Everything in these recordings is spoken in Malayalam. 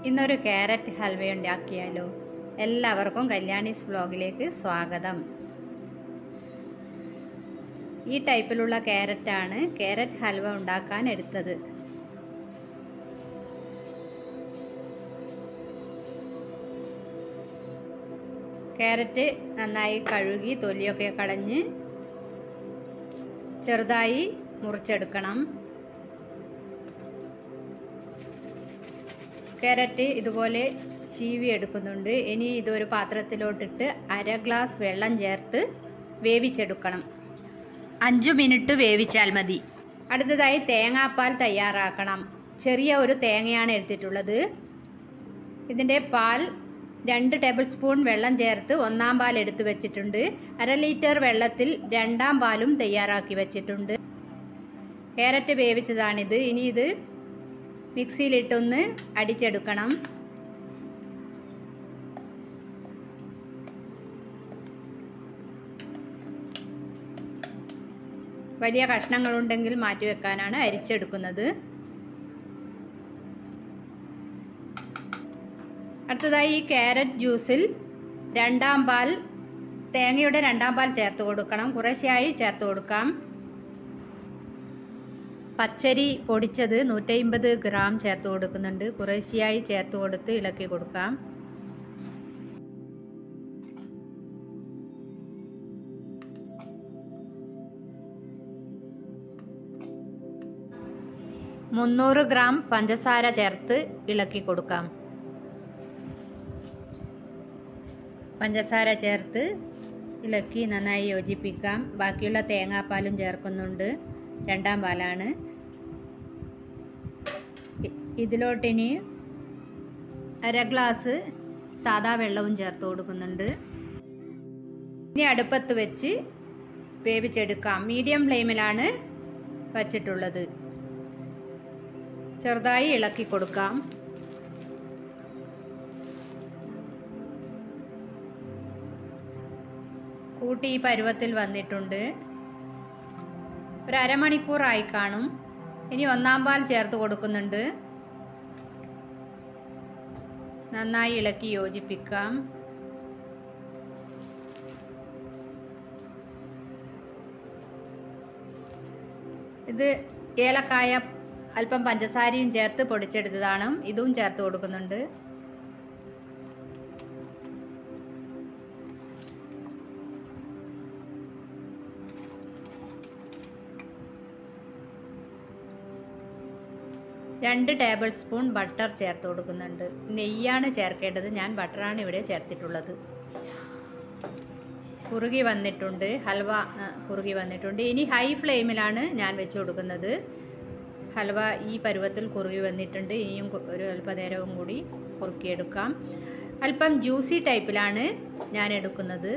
ഇന്നൊരു ക്യാരറ്റ് ഹൽവ ഉണ്ടാക്കിയാലോ എല്ലാവർക്കും കല്യാണീസ് വ്ലോഗിലേക്ക് സ്വാഗതം ഈ ടൈപ്പിലുള്ള ക്യാരറ്റാണ് ക്യാരറ്റ് ഹൽവ ഉണ്ടാക്കാൻ എടുത്തത് ക്യാരറ്റ് നന്നായി കഴുകി തൊലിയൊക്കെ കളഞ്ഞ് ചെറുതായി മുറിച്ചെടുക്കണം ക്യാരറ്റ് ഇതുപോലെ ചീവി എടുക്കുന്നുണ്ട് ഇനി ഇതൊരു പാത്രത്തിലോട്ടിട്ട് അര ഗ്ലാസ് വെള്ളം ചേർത്ത് വേവിച്ചെടുക്കണം അഞ്ചു മിനിറ്റ് വേവിച്ചാൽ മതി അടുത്തതായി തേങ്ങാപ്പാൽ തയ്യാറാക്കണം ചെറിയ ഒരു തേങ്ങയാണ് എടുത്തിട്ടുള്ളത് ഇതിൻ്റെ പാൽ രണ്ട് ടേബിൾ സ്പൂൺ വെള്ളം ചേർത്ത് ഒന്നാം പാൽ എടുത്തു വെച്ചിട്ടുണ്ട് അര ലിറ്റർ വെള്ളത്തിൽ രണ്ടാം പാലും തയ്യാറാക്കി വെച്ചിട്ടുണ്ട് ക്യാരറ്റ് വേവിച്ചതാണിത് ഇനി ഇത് മിക്സിയിലിട്ടൊന്ന് അടിച്ചെടുക്കണം വലിയ കഷ്ണങ്ങളുണ്ടെങ്കിൽ മാറ്റിവെക്കാനാണ് അരിച്ചെടുക്കുന്നത് അടുത്തതായി ഈ ക്യാരറ്റ് ജ്യൂസിൽ രണ്ടാം പാൽ തേങ്ങയുടെ രണ്ടാം പാൽ ചേർത്ത് കൊടുക്കണം കുറേശ്ശെയായി ചേർത്ത് കൊടുക്കാം പച്ചരി പൊടിച്ചത് നൂറ്റമ്പത് ഗ്രാം ചേർത്ത് കൊടുക്കുന്നുണ്ട് കുറേശ്ശെയായി ചേർത്ത് കൊടുത്ത് ഇളക്കി കൊടുക്കാം മുന്നൂറ് ഗ്രാം പഞ്ചസാര ചേർത്ത് ഇളക്കി കൊടുക്കാം പഞ്ചസാര ചേർത്ത് ഇളക്കി നന്നായി യോജിപ്പിക്കാം ബാക്കിയുള്ള തേങ്ങാപ്പാലും ചേർക്കുന്നുണ്ട് രണ്ടാം പാലാണ് ഇതിലോട്ടിനി അര ഗ്ലാസ് സാദാ വെള്ളവും ചേർത്ത് കൊടുക്കുന്നുണ്ട് ഇനി അടുപ്പത്ത് വെച്ച് വേവിച്ചെടുക്കാം മീഡിയം ഫ്ലെയിമിലാണ് വച്ചിട്ടുള്ളത് ചെറുതായി ഇളക്കി കൊടുക്കാം കൂട്ടി ഈ പരുവത്തിൽ വന്നിട്ടുണ്ട് ഒരു അരമണിക്കൂറായി കാണും ഇനി ഒന്നാം പാൽ ചേർത്ത് കൊടുക്കുന്നുണ്ട് നന്നായി ഇളക്കി യോജിപ്പിക്കാം ഇത് ഏലക്കായ അല്പം പഞ്ചസാരയും ചേർത്ത് പൊടിച്ചെടുത്തതാണ് ഇതും ചേർത്ത് കൊടുക്കുന്നുണ്ട് രണ്ട് ടേബിൾ സ്പൂൺ ബട്ടർ ചേർത്ത് കൊടുക്കുന്നുണ്ട് നെയ്യാണ് ചേർക്കേണ്ടത് ഞാൻ ബട്ടറാണ് ഇവിടെ ചേർത്തിട്ടുള്ളത് കുറുകി വന്നിട്ടുണ്ട് ഹൽവ കുറുകി വന്നിട്ടുണ്ട് ഇനി ഹൈ ഫ്ലെയിമിലാണ് ഞാൻ വെച്ച് കൊടുക്കുന്നത് ഹൽവ ഈ പരുവത്തിൽ കുറുകി വന്നിട്ടുണ്ട് ഇനിയും ഒരു അല്പനേരവും കൂടി കുറുക്കിയെടുക്കാം അല്പം ജ്യൂസി ടൈപ്പിലാണ് ഞാൻ എടുക്കുന്നത്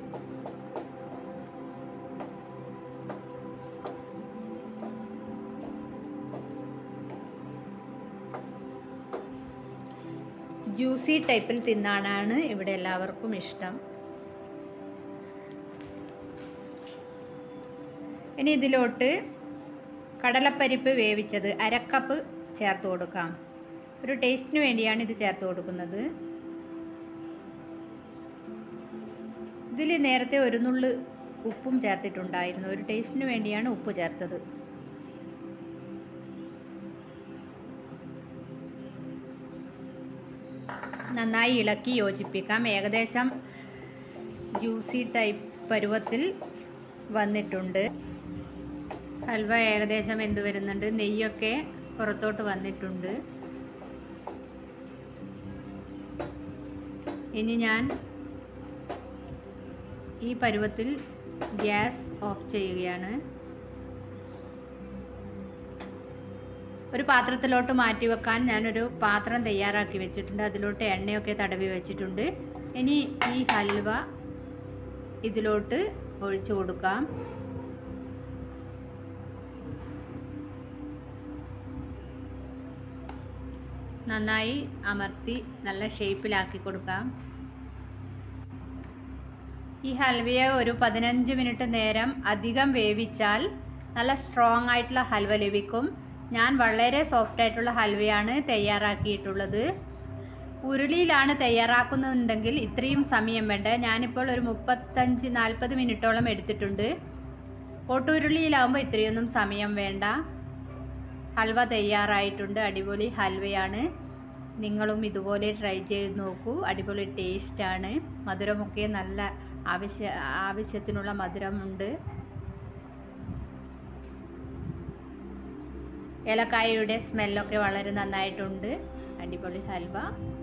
ജ്യൂസി ടൈപ്പിൽ തിന്നാനാണ് ഇവിടെ എല്ലാവർക്കും ഇഷ്ടം ഇനി ഇതിലോട്ട് കടലപ്പരിപ്പ് വേവിച്ചത് അരക്കപ്പ് ചേർത്ത് കൊടുക്കാം ഒരു ടേസ്റ്റിന് വേണ്ടിയാണ് ഇത് ചേർത്ത് കൊടുക്കുന്നത് ഇതിൽ നേരത്തെ ഒരു നുള്ള് ഉപ്പും ചേർത്തിട്ടുണ്ടായിരുന്നു ഒരു ടേസ്റ്റിന് വേണ്ടിയാണ് ഉപ്പ് ചേർത്തത് നന്നായി ഇളക്കി യോജിപ്പിക്കാം ഏകദേശം ജ്യൂസി ടൈപ്പ് പരുവത്തിൽ വന്നിട്ടുണ്ട് ഹൽവ ഏകദേശം എന്ത് വരുന്നുണ്ട് നെയ്യൊക്കെ പുറത്തോട്ട് വന്നിട്ടുണ്ട് ഇനി ഞാൻ ഈ പരുവത്തിൽ ഗ്യാസ് ഓഫ് ചെയ്യുകയാണ് ഒരു പാത്രത്തിലോട്ട് മാറ്റി വെക്കാൻ ഞാനൊരു പാത്രം തയ്യാറാക്കി വെച്ചിട്ടുണ്ട് അതിലോട്ട് എണ്ണയൊക്കെ തടവി വെച്ചിട്ടുണ്ട് ഇനി ഈ ഹൽവ ഇതിലോട്ട് ഒഴിച്ചു കൊടുക്കാം നന്നായി അമർത്തി നല്ല ഷേപ്പിലാക്കി കൊടുക്കാം ഈ ഹൽവയെ ഒരു പതിനഞ്ച് മിനിറ്റ് നേരം അധികം വേവിച്ചാൽ നല്ല സ്ട്രോങ് ആയിട്ടുള്ള ഹൽവ ലഭിക്കും ഞാൻ വളരെ സോഫ്റ്റ് ആയിട്ടുള്ള ഹൽവയാണ് തയ്യാറാക്കിയിട്ടുള്ളത് ഉരുളിയിലാണ് തയ്യാറാക്കുന്നുണ്ടെങ്കിൽ ഇത്രയും സമയം വേണ്ട ഞാനിപ്പോൾ ഒരു മുപ്പത്തഞ്ച് നാൽപ്പത് മിനിറ്റോളം എടുത്തിട്ടുണ്ട് ഓട്ടുരുളിയിലാവുമ്പോൾ ഇത്രയൊന്നും സമയം വേണ്ട ഹൽവ തയ്യാറായിട്ടുണ്ട് അടിപൊളി ഹൽവയാണ് നിങ്ങളും ഇതുപോലെ ട്രൈ ചെയ്ത് നോക്കൂ അടിപൊളി ടേസ്റ്റാണ് മധുരമൊക്കെ നല്ല ആവശ്യ ആവശ്യത്തിനുള്ള മധുരമുണ്ട് ഏലക്കായയുടെ സ്മെല്ലൊക്കെ വളരെ നന്നായിട്ടുണ്ട് അടിപൊളി ഹൽവ